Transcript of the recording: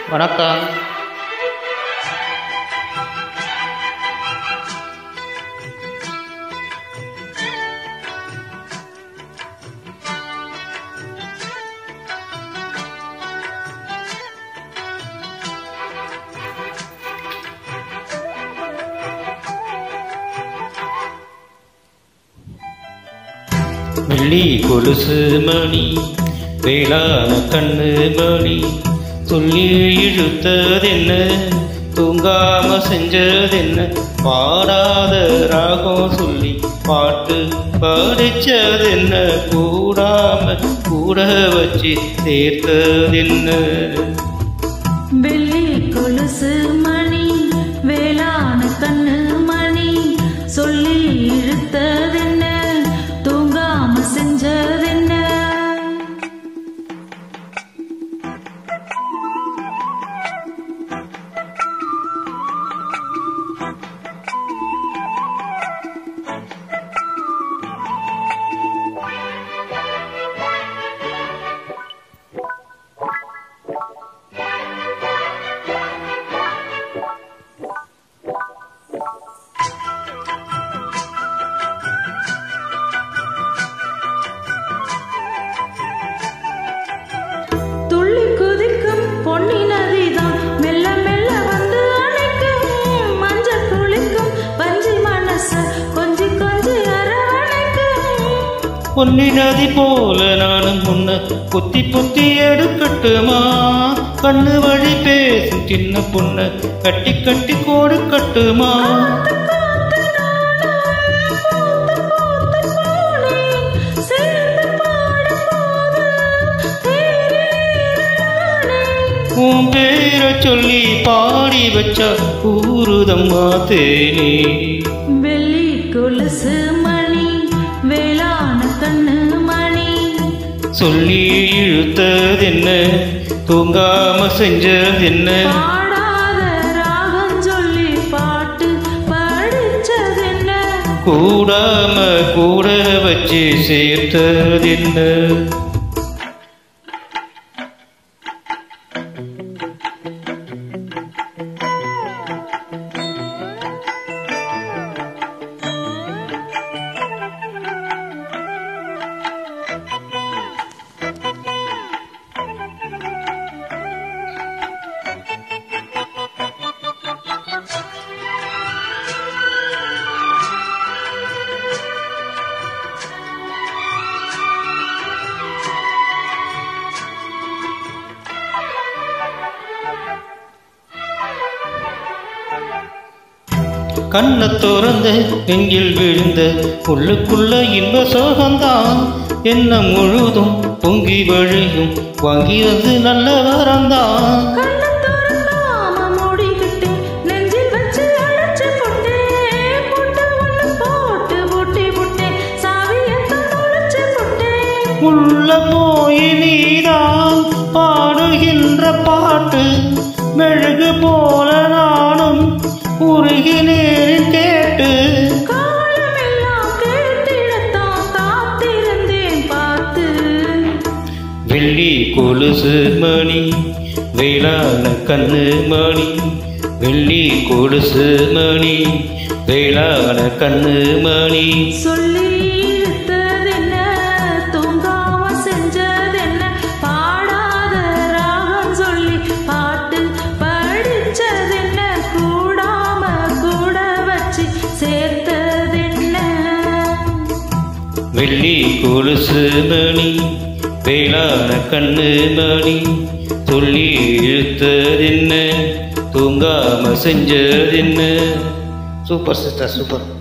வணக்கம் வெள்ளி கொலுசு மணி வேளாண் கண்ணு மணி சொல்லி இழுத்ததென்ன தூங்காம செஞ்சதென்ன பாடாத ராகம் சொல்லி பாட்டு படிச்சதென்ன கூடாம கூட வச்சு சேர்த்ததென்ன வெள்ளி கொலுசு மணி வேளாண் கண்ணு மணி சொல்லி இழுத்ததென்ன தூங்காம செஞ்சதென்ன துள்ளி குதிக்கும் பொன்னி நதிதான் மெல்ல மெல்ல வந்து அணைக்கும் மஞ்சள் குளிக்கும் பஞ்சு மனச கொஞ்சி கொஞ்சி அரவணைக்கும் பொன்னி நதி போல நானும் முன்ன புத்தி புத்தி எடுக்கட்டுமா கண்ணு வழி பேசும் சின்ன பொண்ண கட்டி கட்டி கோடு கட்டுமா உன் பேரை சொல்லி பாடி வச்சா ஊருதம்மா தேனே வெள்ளி கொலுசு மணி வேளாண் கண்ணு மணி சொல்லி இழுத்ததென்ன தூங்காம செஞ்சதென்ன பாடாத ராகம் சொல்லி பாட்டு படிச்சதென்ன கூடாம கூட வச்சு சேர்த்ததென்ன கண்ணை திறந்த நெஞ்சில் விழுந்த உள்ளுக்குள்ள இன்ப சோகம்தான் என்ன முழுதும் பொங்கி வழியும் வாங்கி வந்து நல்ல வரந்தான் கண்ணை திறந்தாம மூடிக்கிட்டு நெஞ்சில் வச்சு அழைச்சு புட்டேன். புட்டு ஒண்ணு போட்டு பூட்டி புட்டேன். சாவியத்தான் தொலைச்சு புட்டேன். உள்ள போய் நீதான் பாடுகின்ற பாட்டு மெழுகு போல நானும் உருகினேன் கேட்டு காலமெல்லாம் கேட்டிடத்தான் காத்திருந்தேன் பார்த்து. வெள்ளி கொலுசு மணி வேளாண் கண்ணு மணி வெள்ளி கொலுசு மணி வேளாண் கண்ணு மணி சொல்லி இழுத்ததென்ன, தூங்காம செஞ்சதென்ன, பாடாத ராகம் சொல்லி பாட்டு படிச்சதென்ன, கூடாம கூட வச்சு சேர்த்ததென்ன வெள்ளி கொலுசு மணி வேளாண் கண்ணு மணி சொல்லி இழுத்ததென்ன தூங்காம செஞ்சதென்ன சூப்பர் சிஸ்டர் சூப்பர்